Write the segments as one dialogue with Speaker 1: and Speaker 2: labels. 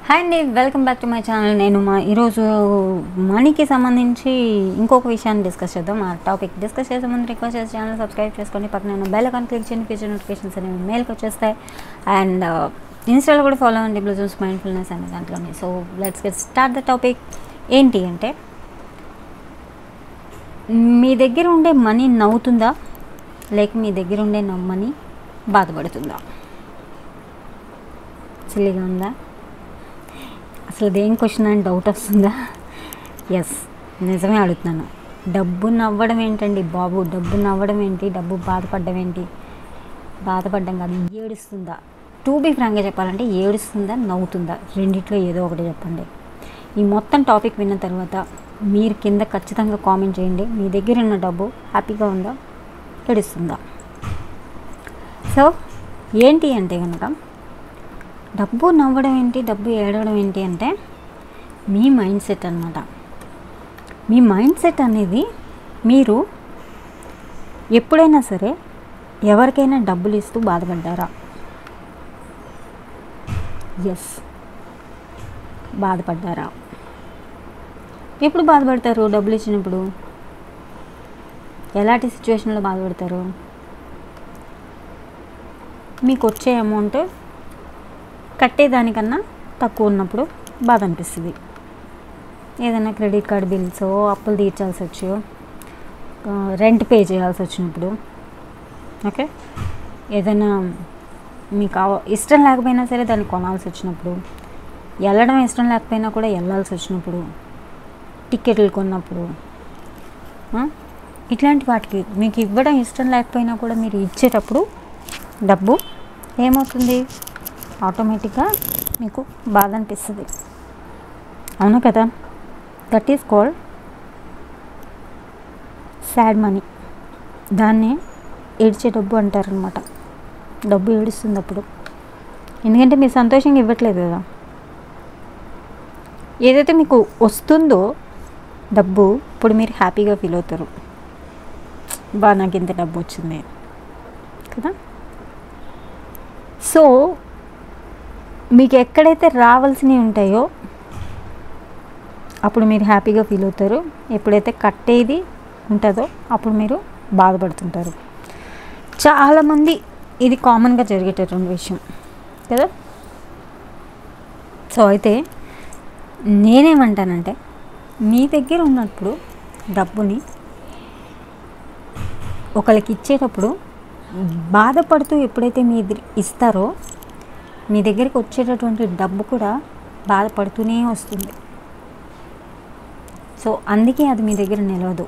Speaker 1: Hi అండి welcome back to my channel నేను మా ఈరోజు మనీకి సంబంధించి ఇంకొక విషయాన్ని డిస్కస్ చేద్దాం ఆ టాపిక్ డిస్కస్ చేసే ముందు రిక్వెస్ట్ చేసి ఛానల్ సబ్స్క్రైబ్ చేసుకొని పక్కన ఉన్న బెల్ ఐకాన్ క్లిక్ చేయండి ఫ్యూచర్ నోటిఫికేషన్స్ అనేవి మెయిల్కి వచ్చేస్తాయి అండ్ ఇన్స్టాలో కూడా ఫాలో అవ్వండి బ్లూజూస్ మైండ్ఫుల్నెస్ అనే దాంట్లోనే so let's get start the topic ఏంటి అంటే మీ దగ్గర ఉండే మనీ నవ్వుతుందా లేక మీ దగ్గర ఉండే మనీ బాధపడుతుందా సిల్లిగా ఉందా అసలు దేని క్వశ్చన్ అని డౌట్ వస్తుందా ఎస్ నిజమే అడుగుతున్నాను డబ్బు నవ్వడం ఏంటండి బాబు డబ్బు నవ్వడం ఏంటి డబ్బు బాధపడడం ఏంటి బాధపడడం కాదు ఏడుస్తుందా టూ బీ ఫ్రాంక్గా చెప్పాలంటే ఏడుస్తుందా నవ్వుతుందా రెండిట్లో ఏదో ఒకటి చెప్పండి ఈ మొత్తం టాపిక్ విన్న తర్వాత మీరు కింద ఖచ్చితంగా కామెంట్ చేయండి మీ దగ్గర ఉన్న డబ్బు హ్యాపీగా ఉందా ఏడుస్తుందా సో ఏంటి అంటే కనుక డబ్బు నవ్వడం ఏంటి డబ్బు ఏడవడం ఏంటి అంటే మీ మైండ్ సెట్ అనమాట మీ మైండ్ సెట్ అనేది మీరు ఎప్పుడైనా సరే ఎవరికైనా డబ్బులు ఇస్తూ బాధపడ్డారా ఎస్ బాధపడ్డారా ఎప్పుడు బాధపడతారు డబ్బులు ఇచ్చినప్పుడు ఎలాంటి సిచ్యువేషన్లో బాధపడతారు మీకు వచ్చే అమౌంట్ కట్టేదానికన్నా తక్కువ ఉన్నప్పుడు బాధ అనిపిస్తుంది ఏదైనా క్రెడిట్ కార్డ్ బిల్స్ అప్పులు తీర్చాల్సి వచ్చి రెంట్ పే చేయాల్సి వచ్చినప్పుడు ఓకే ఏదైనా మీకు అవ- ఇష్టం లేకపోయినా సరే దాన్ని కొనాల్సి వచ్చినప్పుడు వెళ్ళడం ఇష్టం లేకపోయినా కూడా వెళ్ళాల్సి వచ్చినప్పుడు టికెట్లు కొన్నప్పుడు ఆ? ఇట్లాంటి వాటికి మీకు ఇవ్వడం ఇష్టం లేకపోయినా కూడా మీరు ఇచ్చేటప్పుడు డబ్బు ఏమవుతుంది ఆటోమేటిక్గా మీకు బాధ అనిపిస్తుంది అవును కదా that is called sad money దాన్ని ఏడ్చే డబ్బు అంటారనమాట డబ్బు ఏడుస్తుంది అప్పుడు ఎందుకంటే మీరు సంతోషంగా ఇవ్వట్లేదు కదా ఏదైతే మీకు వస్తుందో డబ్బు ఇప్పుడు మీరు హ్యాపీగా ఫీల్ అవుతారు బా నాకు ఇంత డబ్బు వచ్చింది కదా సో మీకు ఎక్కడైతే రావాల్సినవి ఉంటాయో అప్పుడు మీరు హ్యాపీగా ఫీల్ అవుతారు ఎప్పుడైతే కట్టేది ఉంటుందో అప్పుడు మీరు బాధపడుతుంటారు చాలామంది ఇది కామన్గా జరిగేటటువంటి విషయం కదా సో అయితే నేనేమంటానంటే మీ దగ్గర ఉన్నప్పుడు డబ్బుని ఒకరికి ఇచ్చేటప్పుడు బాధపడుతూ ఎప్పుడైతే మీ ఎదురు ఇస్తారో మీ దగ్గరికి వచ్చేటటువంటి డబ్బు కూడా బాధపడుతూనే వస్తుంది సో అందుకే అది మీ దగ్గర నిలవదు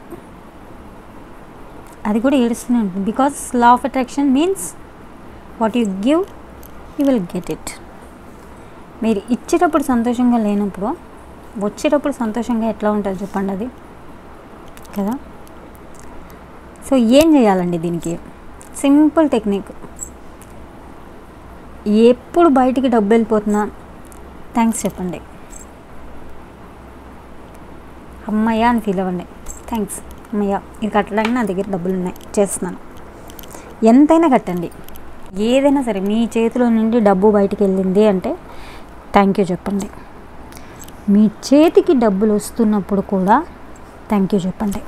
Speaker 1: అది కూడా ఏడుస్తూనే ఉంటుంది because law of attraction means what you give you will get it మీరు ఇచ్చేటప్పుడు సంతోషంగా లేనప్పుడు వచ్చేటప్పుడు సంతోషంగా ఎట్లా ఉంటుంది చెప్పండి అది కదా సో ఏం చేయాలండి దీనికి సింపుల్ టెక్నిక్ ఎప్పుడు బయటికి డబ్బు వెళ్ళిపోతున్నా థ్యాంక్స్ చెప్పండి అమ్మయ్య అని ఫీల్ అవ్వండి థ్యాంక్స్ అమ్మయ్య ఇది కట్టడానికి నా దగ్గర డబ్బులు ఉన్నాయి చేస్తున్నాను ఎంతైనా కట్టండి ఏదైనా సరే మీ చేతిలో నుండి డబ్బు బయటికి వెళ్ళింది అంటే థ్యాంక్ యూ చెప్పండి మీ చేతికి డబ్బులు వస్తున్నప్పుడు కూడా థ్యాంక్ యూ చెప్పండి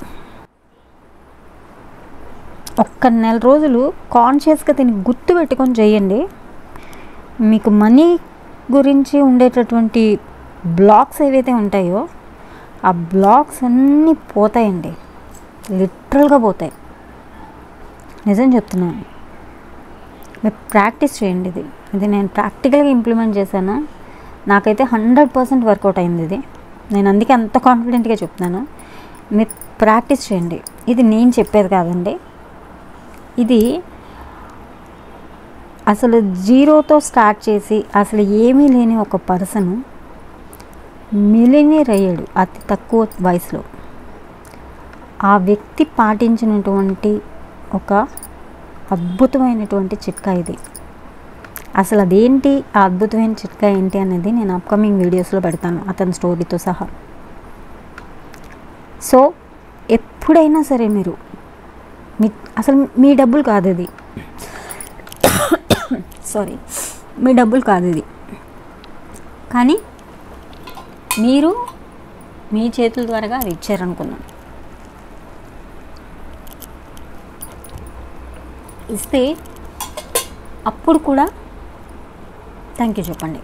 Speaker 1: ఒక్క నెల రోజులు కాన్షియస్గా దీన్ని గుర్తు పెట్టుకొని చేయండి మీకు మనీ గురించి ఉండేటటువంటి బ్లాక్స్ ఏవైతే ఉంటాయో ఆ బ్లాక్స్ అన్నీ పోతాయండి లిటరల్గా పోతాయి నిజం చెప్తున్నాను మీరు ప్రాక్టీస్ చేయండి ఇది ఇది నేను ప్రాక్టికల్గా ఇంప్లిమెంట్ చేశాను నాకైతే హండ్రెడ్ పర్సెంట్ వర్కౌట్ అయింది ఇది నేను అందుకే అంత కాన్ఫిడెంట్గా చెప్తున్నాను మీరు ప్రాక్టీస్ చేయండి ఇది నేను చెప్పేది కాదండి ఇది అసలు జీరోతో స్టార్ట్ చేసి అసలు ఏమీ లేని ఒక పర్సన్ మిలినియర్ అయ్యాడు అతి తక్కువ వయసులో ఆ వ్యక్తి పాటించినటువంటి ఒక అద్భుతమైనటువంటి చిట్కా ఇది అసలు అదేంటి ఆ అద్భుతమైన చిట్కా ఏంటి అనేది నేను అప్కమింగ్ వీడియోస్లో పెడతాను అతని స్టోరీతో సహా సో ఎప్పుడైనా సరే మీరు మీ అసలు మీ డబ్బులు కాదు అది సారీ మీ డబ్బులు కాదు ఇది కానీ మీరు మీ చేతుల ద్వారా అది ఇచ్చారనుకుందాం ఇస్తే అప్పుడు కూడా థ్యాంక్ యూ చెప్పండి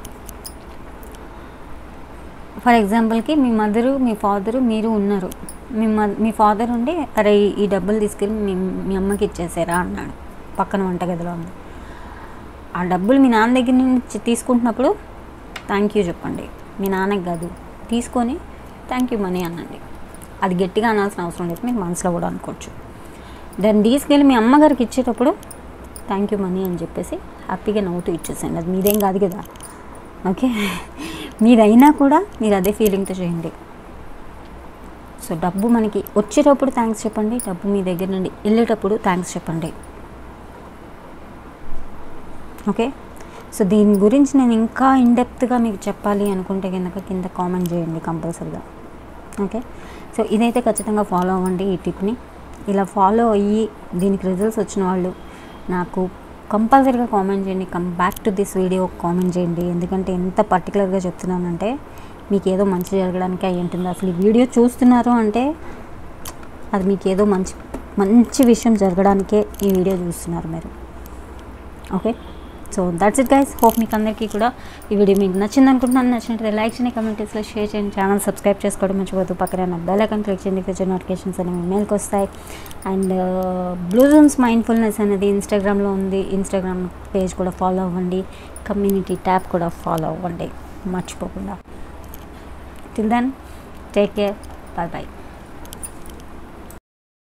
Speaker 1: ఫర్ ఎగ్జాంపుల్కి మీ మదరు మీ ఫాదరు మీరు ఉన్నారు మీ మ మీ ఫాదర్ ఉండి అరే ఈ- ఈ డబ్బులు తీసుకెళ్ళి మీ మీ అమ్మకి ఇచ్చేసారా అన్నాడు పక్కన వంటగదిలో ఉంది ఆ డబ్బులు మీ నాన్న దగ్గర నుంచి తీసుకుంటున్నప్పుడు థ్యాంక్ యూ చెప్పండి మీ నాన్నకి కాదు తీసుకొని థ్యాంక్ యూ మనీ అనండి అది గట్టిగా అనాల్సిన అవసరం లేదు మీరు మనసులో కూడా అనుకోవచ్చు దాన్ని తీసుకెళ్ళి మీ అమ్మగారికి ఇచ్చేటప్పుడు థ్యాంక్ యూ మనీ అని చెప్పేసి హ్యాపీగా నవ్వుతూ ఇచ్చేసేయండి అది మీదేం కాదు కదా ఓకే మీదైనా కూడా మీరు అదే ఫీలింగ్తో చేయండి సో డబ్బు మనకి వచ్చేటప్పుడు థ్యాంక్స్ చెప్పండి డబ్బు మీ దగ్గర నుండి వెళ్ళేటప్పుడు థ్యాంక్స్ చెప్పండి ఓకే సో దీని గురించి నేను ఇంకా ఇన్డెప్త్గా మీకు చెప్పాలి అనుకుంటే కనుక కింద కామెంట్ చేయండి కంపల్సరీగా ఓకే సో ఇదైతే ఖచ్చితంగా ఫాలో అవ్వండి ఈ టిప్ని ఇలా ఫాలో అయ్యి దీనికి రిజల్ట్స్ వచ్చిన వాళ్ళు నాకు కంపల్సరీగా కామెంట్ చేయండి come back to this video comment చేయండి ఎందుకంటే ఎంత పర్టికులర్గా చెప్తున్నానంటే మీకు ఏదో మంచి జరగడానికి అయి ఉంటుంది అసలు ఈ వీడియో చూస్తున్నారు అంటే అది మీకు ఏదో మంచి మంచి విషయం జరగడానికే ఈ వీడియో చూస్తున్నారు మీరు okay so that's it guys hope మీకు అందరికీ కూడా ఈ వీడియో మీకు నచ్చింది అనుకుంటున్నాను నచ్చినట్లయితే లైక్ చేయండి కమెంట్స్లో షేర్ చేయండి ఛానల్ సబ్స్క్రైబ్ చేసుకోవడం మర్చిపోతూ పక్కన బెల్ ఐకాన్ క్లిక్ చేయండి ఫ్యూచర్ నోటిఫికేషన్స్ అనేవి మెయిల్కి వస్తాయి అండ్ బ్లూజూమ్స్ మైండ్ఫుల్నెస్ అనేది ఇన్స్టాగ్రామ్లో ఉంది ఇన్స్టాగ్రామ్ పేజ్ కూడా ఫాలో అవ్వండి కమ్యూనిటీ ట్యాబ్ కూడా ఫాలో అవ్వండి మర్చిపోకుండా till then take care bye bye